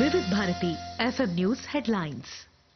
వివిధ Bharati FM news headlines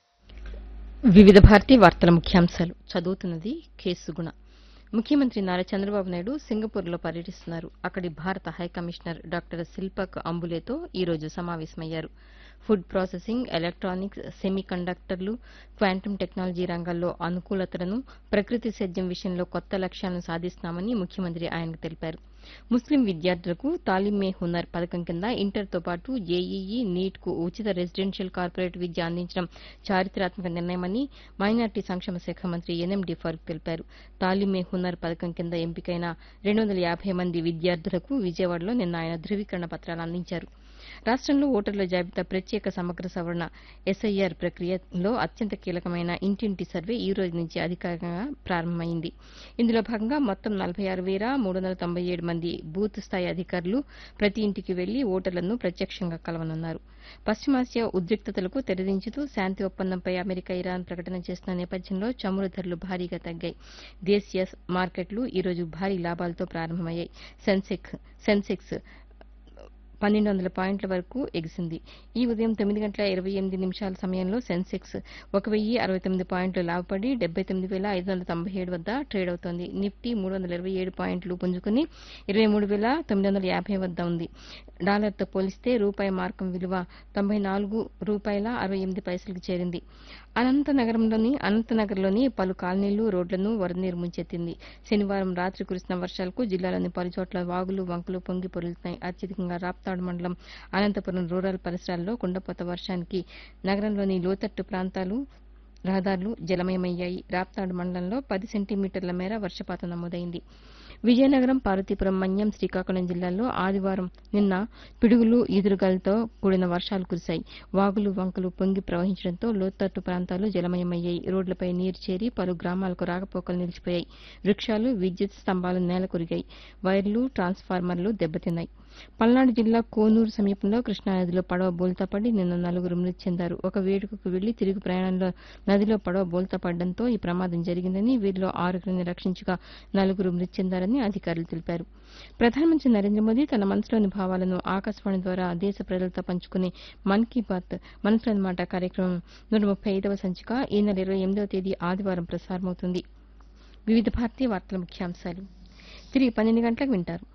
వివిధ భారతీ వార్తల ముఖ్యాంశాలు చదువుతున్నది కేసుగుణ ముఖ్యమంత్రి నారా చంద్రబాబు నాయుడు సింగపూర్లో పర్యటిస్తున్నారు అక్కడి భారత హైకమిషనర్ డాక్టర్ శిల్పక్ అంబులేతో ఈ రోజు సమావేశమయ్యారు ఫుడ్ ప్రాసెసింగ్ ఎలక్ట్రానిక్స్ సెమీ కండక్టర్లు క్వాంటమ్ టెక్నాలజీ రంగాల్లో అనుకూలతలను ప్రకృతి సేద్యం విషయంలో కొత్త లక్ష్యాలను సాధిస్తున్నామని ముఖ్యమంత్రి ఆయనకు తెలిపారు ముస్లిం విద్యార్థులకు తాలీం మే హునర్ పథకం కింద ఇంటర్తో పాటు జేఈఈ నీట్ కు ఉచిత రెసిడెన్షియల్ కార్పొరేట్ విద్య అందించడం చారిత్రాత్మక నిర్ణయమని మైనార్టీ సంక్షేమ శాఖ మంత్రి ఎన్ఎండి ఫరూక్ తెలిపారు తాలీం మే హునర్ పథకం కింద ఎంపికైన రెండు వందల యాభై మంది విద్యార్థులకు విజయవాడలో నిన్న ఆయన ధృవీకరణ పత్రాలు అందించారు రాష్టంలో ఓటర్ల జాబితా ప్రత్యేక సమగ్ర సవరణ ఎస్ఐఆర్ ప్రక్రియలో అత్యంత కీలకమైన ఇంటింటి సర్వే ఈ రోజు నుంచి అధికారికంగా ప్రారంభమైంది ఇందులో భాగంగా మొత్తం నలభై ఆరు వేల మూడు వందల తొంభై ఏడు మంది బూత్ స్థాయి అధికారులు ప్రతి ఇంటికి వెళ్లి ఓటర్లను ప్రత్యక్షంగా కలవనున్నారు పశ్చిమాసియా ఉద్రిక్తతలకు తెరదించుతూ శాంతి ఒప్పందంపై అమెరికా ఇరాన్ ప్రకటన చేస్తున్న నేపథ్యంలో చమురు ధరలు భారీగా తగ్గాయి దేశీయ మార్కెట్లు ఈ రోజు భారీ లాభాలతో ప్రారంభమయ్యాయి సెన్సెక్స్ సెన్సెక్స్ పన్నెండు వందల పాయింట్ల వరకు ఎగిసింది ఈ ఉదయం తొమ్మిది గంటల ఇరవై ఎనిమిది నిమిషాల సమయంలో సెన్సెక్స్ ఒక వెయ్యి అరవై తొమ్మిది పాయింట్లు లాభపడి డెబ్బై తొమ్మిది వేల ఐదు వందల తొంభై ఏడు వద్ద ట్రేడ్ అవుతోంది నిఫ్టీ మూడు వందల ఇరవై ఏడు పాయింట్లు పుంజుకుని ఇరవై మూడు వేల తొమ్మిది వందల యాభై వద్ద ఉంది డాలర్తో పోలిస్తే రూపాయి మార్కం విలువ తొంభై నాలుగు రూపాయల అరవై ఎనిమిది పైసలకు చేరింది అనంతనగరంలోని అనంతనగర్లోని పలు కాలనీలు రోడ్లను వరదనీరు ముంచెత్తింది శనివారం రాత్రి కురిసిన వర్షాలకు జిల్లాలోని పలు చోట్ల వాగులు వంకలు పొంగి పొరులుతున్నాయి అత్యధికంగా రాప్తాడు మండలం అనంతపురం రూరల్ పరిసరాల్లో కుండపోత వర్షానికి నగరంలోని లోతట్టు ప్రాంతాలు రహదారులు జలమయమయ్యాయి రాప్తాడు మండలంలో పది సెంటీమీటర్ల మేర వర్షపాతం నమోదైంది విజయనగరం పార్వతీపురం మన్యం శ్రీకాకుళం జిల్లాల్లో ఆదివారం నిన్న పిడుగులు ఈదురుగాలతో కూడిన వర్షాలు కురిశాయి వాగులు వంకలు పొంగి ప్రవహించడంతో లోతట్టు ప్రాంతాలు జలమయమయ్యాయి రోడ్లపై నీరు చేరి పలు గ్రామాలకు రాకపోకలు నిలిచిపోయాయి వృక్షాలు విద్యుత్ స్తంభాలు నేల కొరిగాయి వైర్లు ట్రాన్స్ఫార్మర్లు దెబ్బతిన్నాయి పల్నాడు జిల్లా కోనూరు సమీపంలో కృష్ణానదిలో పడవ బోల్తా పడి నిన్న నలుగురు మృతి చెందారు ఒక వేడుకకు వెళ్లి తిరుగు ప్రయాణంలో నదిలో పడవ బోల్తా పడడంతో ఈ ప్రమాదం జరిగిందని వీరిలో ఆరుగురిని రక్షించగా నలుగురు మృతి చెందారని అధికారులు తెలిపారు ప్రధానమంత్రి నరేంద్ర మోదీ తన మనసులోని భావాలను ఆకాశవాణి ద్వారా దేశ ప్రజలతో పంచుకునే మన్ కీ బాత్ మనసులోని మాట కార్యక్రమం నూట ముప్పై ఐదవ సంచిక ఈ నెల ఇరవై ఎనిమిదవ తేదీ ఆదివారం ప్రసారమవుతుంది వివిధ భారతీయ వార్తల ముఖ్యాంశాలు తిరిగి పన్నెండు గంటలకు వింటారు